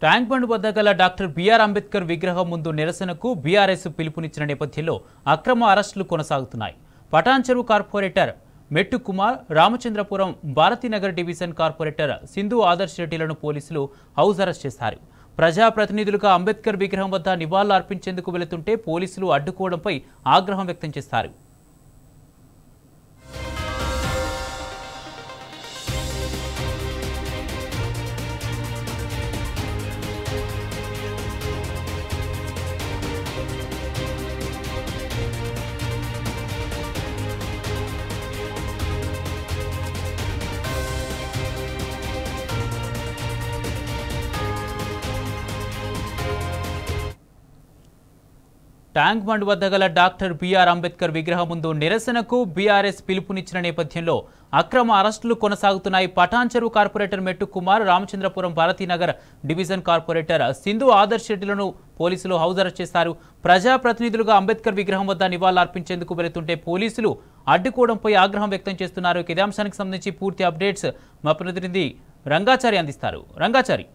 tank bund వద్ద గల doctor BR Ambedkar విగ్రహం ముందు నిరసనకు బీఆర్ఎస్ పిలుపునిచ్చిన నేపథ్యంలో అక్రమ అరెస్టులు కొనసాగుతున్నాయి Patancheru corporator Mettu Kumar Ramachandrapuram Bharathinagar division corporator Sindhu Adarsh రెడ్డిలను పోలీసులు హౌస్ అరెస్ట్ చేశారు ప్రజాప్రతినిధులుగా అంబేద్కర్ విగ్రహం వద్ద నివాళులు అర్పించేందుకు వెళుతుంటే పోలీసులు అడ్డుకోవడంపై ఆగ్రహం వ్యక్తం చేశారు ట్యాంక్ బండ్ వద్ద గల డాక్టర్ బిఆర్ అంబేద్కర్ విగ్రహం ముందు నిరసనకు బీఆర్ఎస్ పిలుపునిచ్చిన నేపథ్యంలో అక్రమ అరెస్టులు కొనసాగుతున్నాయి Patancheru corporator Mettu Kumar Ramachandrapuram Bharathinagar division corporator Sindhu Adarsh రెడ్డిలను పోలీసులు హౌస్ అరెస్ట్ చేశారు ప్రజాప్రతినిధులుగా అంబేద్కర్ విగ్రహం వద్ద నివాళులర్పించేందుకు వెళుతుంటే పోలీసులు అడ్డుకోవడంపై ఆగ్రహం వ్యక్తం చేస్తున్నారు ఇక ఇదే అంశానికి సంబంధించి పూర్తి అప్డేట్స్ మా ప్రతినిధి రంగాచారి అందిస్తారు రంగాచారి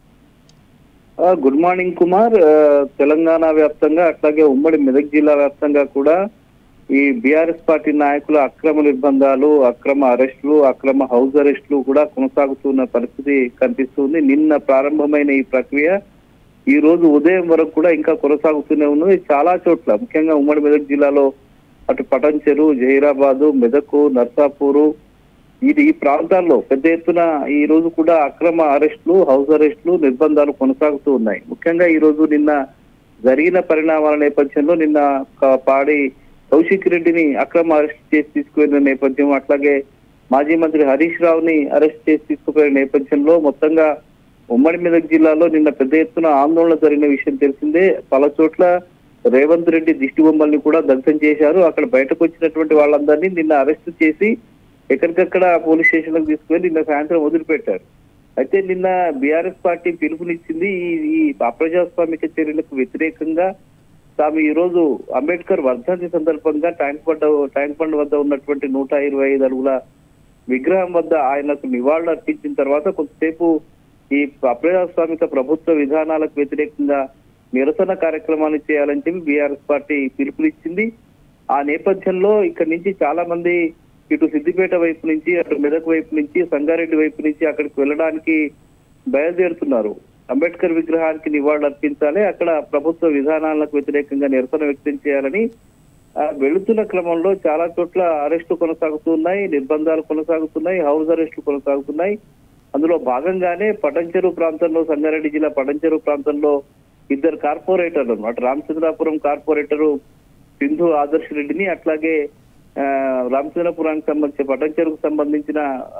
ఆ, గుడ్ మార్నింగ్ కుమార్ ఆ, తెలంగాణ వ్యాప్తంగా అట్లాగే ఉమ్మడి మెదక్ జిల్లా వ్యాప్తంగా కూడా ఈ బీఆర్ఎస్ పార్టీ నాయకుల అక్రమ నిర్బంధాలు అక్రమ అరెస్టులు అక్రమ హౌస్ అరెస్టులు కూడా కొనసాగుతున్న పరిస్థితి కనిపిస్తుంది నిన్న ప్రారంభమైన ఈ ప్రక్రియ ఈ రోజు ఉదయం వరకు కూడా ఇంకా కొనసాగుతూనే ఉన్నది చాలా చోట్ల ముఖ్యంగా ఉమ్మడి మెదక్ జిల్లాలో అటు పటంచెరు జహీరాబాదు మెదక్ నర్సాపూరు ఇది ఈ ప్రాంతాల్లో పెద్ద ఎత్తున ఈ రోజు కూడా అక్రమ అరెస్టులు హౌస్ అరెస్టులు నిర్బంధాలు కొనసాగుతూ ఉన్నాయి ముఖ్యంగా ఈ రోజు నిన్న జరిగిన పరిణామాల నేపథ్యంలో నిన్న క- పాడి కౌశిక్ రెడ్డిని అక్రమ అరెస్ట్ చేసి తీసుకువెళ్ళిన నేపథ్యం అట్లాగే మాజీ మంత్రి హరీష్ రావుని అరెస్ట్ చేసి తీసుకుపోయిన నేపథ్యంలో మొత్తంగా ఉమ్మడి మెదక్ జిల్లాలో నిన్న పెద్ద ఎత్తున ఆందోళన జరిగిన విషయం తెలిసిందే పలు చోట్ల రేవంత్ రెడ్డి దిష్టి బొమ్మల్ని కూడా దగ్ధం చేశారు అక్కడ బయటకు వచ్చినటువంటి వాళ్ళందరినీ నిన్న అరెస్ట్ చేసి ఎక్కడికక్కడ పోలీస్ స్టేషన్లకు తీసుకువెళ్ళి నిన్న సాయంత్రం వదిలిపెట్టారు అయితే నిన్న బీఆర్ఎస్ పార్టీ పిలుపునిచ్చింది ఈ ఈ అప్రజాస్వామిక చర్యలకు వ్యతిరేకంగా తాము ఈ రోజు అంబేద్కర్ వర్ధంతి సందర్భంగా ట్యాంక్ బండ్ ట్యాంక్ బండ్ వద్ద ఉన్నటువంటి నూట ఇరవై ఐదు అడుగుల విగ్రహం వద్ద ఆయనకు నివాళులు అర్పించిన తర్వాత కొంతసేపు ఈ అప్రజాస్వామిక ప్రభుత్వ విధానాలకు వ్యతిరేకంగా నిరసన కార్యక్రమాలు చేయాలని చెప్పి బీఆర్ఎస్ పార్టీ పిలుపునిచ్చింది ఆ నేపథ్యంలో ఇక్కడి నుంచి చాలా మంది ఇటు సిద్దిపేట వైపు నుంచి అటు మెదక్ వైపు నుంచి సంగారెడ్డి వైపు నుంచి అక్కడికి వెళ్ళడానికి బయలుదేరుతున్నారు అంబేద్కర్ విగ్రహానికి నివాళులు అర్పించాలి అక్కడ ప్రభుత్వ విధానాలకు వ్యతిరేకంగా నిరసన వ్యక్తం చేయాలని ఆ, వెళుతున్న క్రమంలో చాలా చోట్ల అరెస్టు కొనసాగుతున్నాయి నిర్బంధాలు కొనసాగుతున్నాయి హౌస్ అరెస్టులు కొనసాగుతున్నాయి అందులో భాగంగానే పటంచెరు ప్రాంతంలో సంగారెడ్డి జిల్లా పటంచెరు ప్రాంతంలో ఇద్దరు కార్పొరేటర్లు అటు రామచంద్రాపురం కార్పొరేటరు సింధు ఆదర్శ్ రెడ్డిని అట్లాగే ఆ, రామచంద్రపురానికి సంబంధించిన పటంచెరుకు సంబంధించిన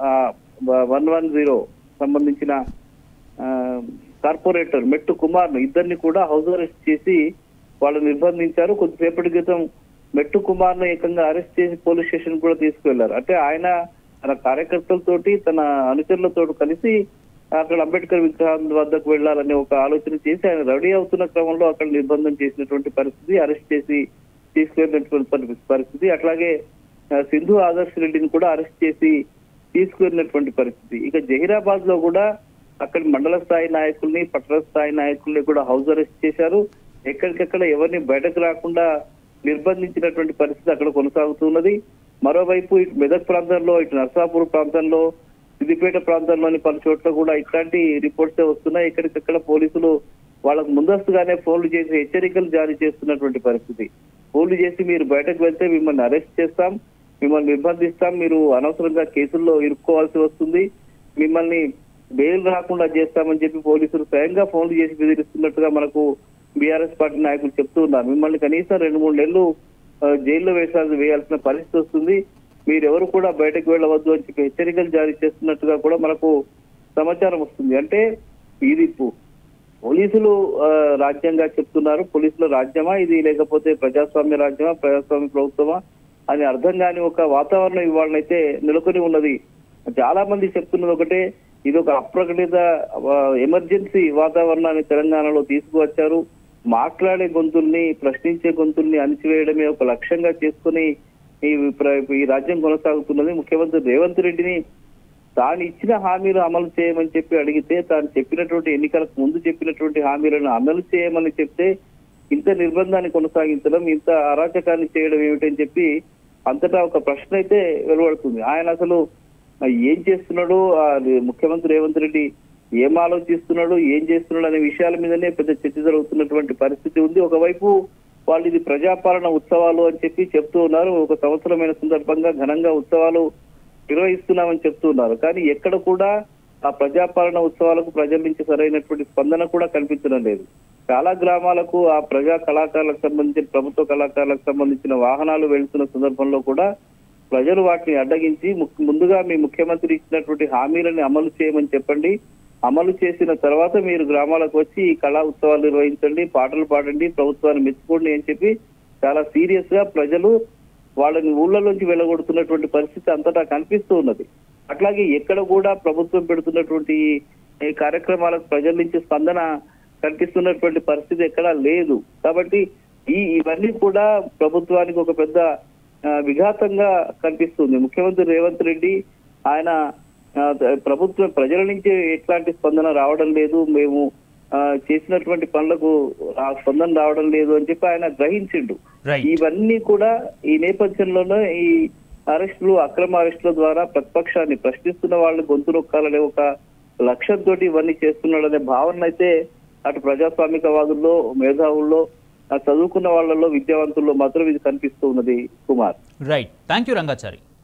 వన్ వన్ జీరో సంబంధించిన ఆ, కార్పొరేటర్ మెట్టు కుమార్ ను ఇద్దరిని కూడా హౌస్ అరెస్ట్ చేసి వాళ్ళు నిర్బంధించారు కొద్దిసేపటి క్రితం మెట్టు కుమార్ ను ఏకంగా అరెస్ట్ చేసి పోలీస్ స్టేషన్ కూడా తీసుకువెళ్లారు అంటే ఆయన తన కార్యకర్తలతోటి తన అనుచరులతో కలిసి అక్కడ అంబేద్కర్ విగ్రహం వద్దకు వెళ్లాలనే ఒక ఆలోచన చేసి ఆయన రెడీ అవుతున్న క్రమంలో అక్కడ నిర్బంధం చేసినటువంటి పరిస్థితి అరెస్ట్ చేసి తీసుకెళ్ళినటువంటి పరి- పరిస్థితి అట్లాగే ఆ, సింధు ఆదర్శ్ రెడ్డిని కూడా అరెస్ట్ చేసి తీసుకువెళ్ళినటువంటి పరిస్థితి ఇక జహీరాబాద్ లో కూడా అక్కడ మండల స్థాయి నాయకుల్ని పట్టణ స్థాయి నాయకుల్ని కూడా హౌస్ అరెస్ట్ చేశారు ఎక్కడికెక్కడ ఎవరిని బయటకు రాకుండా నిర్బంధించినటువంటి పరిస్థితి అక్కడ కొనసాగుతున్నది మరోవైపు ఇటు మెదక్ ప్రాంతంలో ఇటు నర్సాపూర్ ప్రాంతంలో సిద్దిపేట ప్రాంతంలోని పలు చోట్ల కూడా ఇట్లాంటి రిపోర్ట్స్ వస్తున్నాయి ఎక్కడికక్కడ పోలీసులు వాళ్ళకు ముందస్తుగానే ఫోన్లు చేసి హెచ్చరికలు జారీ చేస్తున్నటువంటి పరిస్థితి ఫోన్లు చేసి మీరు బయటకు వెళ్తే మిమ్మల్ని అరెస్ట్ చేస్తాం మిమ్మల్ని నిర్బంధిస్తాం మీరు అనవసరంగా కేసుల్లో ఇరుక్కోవాల్సి వస్తుంది మిమ్మల్ని బెయిల్ రాకుండా చేస్తామని చెప్పి పోలీసులు స్వయంగా ఫోన్లు చేసి బెదిరిస్తున్నట్టుగా మనకు బీఆర్ఎస్ పార్టీ నాయకులు చెప్తూ ఉన్నారు మిమ్మల్ని కనీసం రెండు మూడు నెలలు ఆ, జైల్లో వేసాల్సి వేయాల్సిన పరిస్థితి వస్తుంది మీరెవరు కూడా బయటకు వెళ్ళవద్దు అని చెప్పి హెచ్చరికలు జారీ చేస్తున్నట్టుగా కూడా మనకు సమాచారం వస్తుంది అంటే ఇది పు- పోలీసులు ఆ, రాజ్యంగా చెప్తున్నారు పోలీసుల రాజ్యమా ఇది లేకపోతే ప్రజాస్వామ్య రాజ్యమా ప్రజాస్వామ్య ప్రభుత్వమా అని అర్థం కాని ఒక వాతావరణం ఇవాళనైతే నెలకొని ఉన్నది చాలా మంది చెప్తున్నది ఒకటే ఇది ఒక అప్రకటిత ఆ, ఎమర్జెన్సీ వాతావరణాన్ని తెలంగాణలో తీసుకువచ్చారు మాట్లాడే గొంతుల్ని ప్రశ్నించే గొంతుల్ని అణిచివేయడమే ఒక లక్ష్యంగా చేసుకుని ఈ ప్ర- ఈ రాజ్యం కొనసాగుతున్నది ముఖ్యమంత్రి రేవంత్ రెడ్డిని తాను ఇచ్చిన హామీలు అమలు చేయమని చెప్పి అడిగితే తాను చెప్పినటువంటి ఎన్నికలకు ముందు చెప్పినటువంటి హామీలను అమలు చేయమని చెప్తే ఇంత నిర్బంధాన్ని కొనసాగించడం ఇంత అరాచకాన్ని చేయడం ఏమిటని చెప్పి అంతటా ఒక ప్రశ్న అయితే వెలువడుతుంది ఆయన అసలు ఆ, ఏం చేస్తున్నాడు ఆ, ముఖ్యమంత్రి రేవంత్ రెడ్డి ఏం ఆలోచిస్తున్నాడు ఏం చేస్తున్నాడు అనే విషయాల మీదనే పెద్ద చర్చ జరుగుతున్నటువంటి పరిస్థితి ఉంది ఒకవైపు వాళ్ళు ఇది ప్రజాపాలన ఉత్సవాలు అని చెప్పి చెప్తూ ఉన్నారు ఒక సంవత్సరమైన సందర్భంగా ఘనంగా ఉత్సవాలు నిర్వహిస్తున్నామని చెప్తూ ఉన్నారు కానీ ఎక్కడ కూడా ఆ ప్రజాపాలన ఉత్సవాలకు ప్రజల నుంచి సరైనటువంటి స్పందన కూడా కనిపించడం లేదు చాలా గ్రామాలకు ఆ ప్రజా కళాకారులకు సంబంధించిన ప్రభుత్వ కళాకారులకు సంబంధించిన వాహనాలు వెళ్తున్న సందర్భంలో కూడా ప్రజలు వాటిని అడ్డగించి ము- ముందుగా మీ ముఖ్యమంత్రి ఇచ్చినటువంటి హామీలను అమలు చేయమని చెప్పండి అమలు చేసిన తర్వాత మీరు గ్రామాలకు వచ్చి ఈ కళా ఉత్సవాలు నిర్వహించండి పాటలు పాడండి ప్రభుత్వాన్ని మెచ్చుకోండి అని చెప్పి చాలా సీరియస్ గా ప్రజలు వాళ్ళని ఊళ్ళలోంచి వెళ్ళగొడుతున్నటువంటి పరిస్థితి అంతటా కనిపిస్తూ ఉన్నది అట్లాగే ఎక్కడ కూడా ప్రభుత్వం పెడుతున్నటువంటి ఈ- ఈ కార్యక్రమాలకు ప్రజల నుంచి స్పందన కనిపిస్తున్నటువంటి పరిస్థితి ఎక్కడా లేదు కాబట్టి ఈ ఇవన్నీ కూడా ప్రభుత్వానికి ఒక పెద్ద ఆ, విఘాతంగా కనిపిస్తుంది ముఖ్యమంత్రి రేవంత్ రెడ్డి ఆయన ఆ, ప్రభుత్వం ప్రజల నుంచి ఎట్లాంటి స్పందన రావడం లేదు మేము ఆ, చేసినటువంటి పనులకు ఆ స్పందన రావడం లేదు అని చెప్పి ఆయన గ్రహించిండు రైట్ ఇవన్నీ కూడా ఈ నేపథ్యంలోనే ఈ అరెస్టులు అక్రమ అరెస్టుల ద్వారా ప్రతిపక్షాన్ని ప్రశ్నిస్తున్న వాళ్ళు గొంతు నొక్కాలనే ఒక లక్ష్యంతో ఇవన్నీ చేస్తున్నాడనే భావన అయితే అటు ప్రజాస్వామికవాదుల్లో మేధావుల్లో ఆ చదువుకున్న వాళ్ళలో విద్యావంతుల్లో మాత్రం ఇది కనిపిస్తూ ఉన్నది Kumar right thank you Rangachari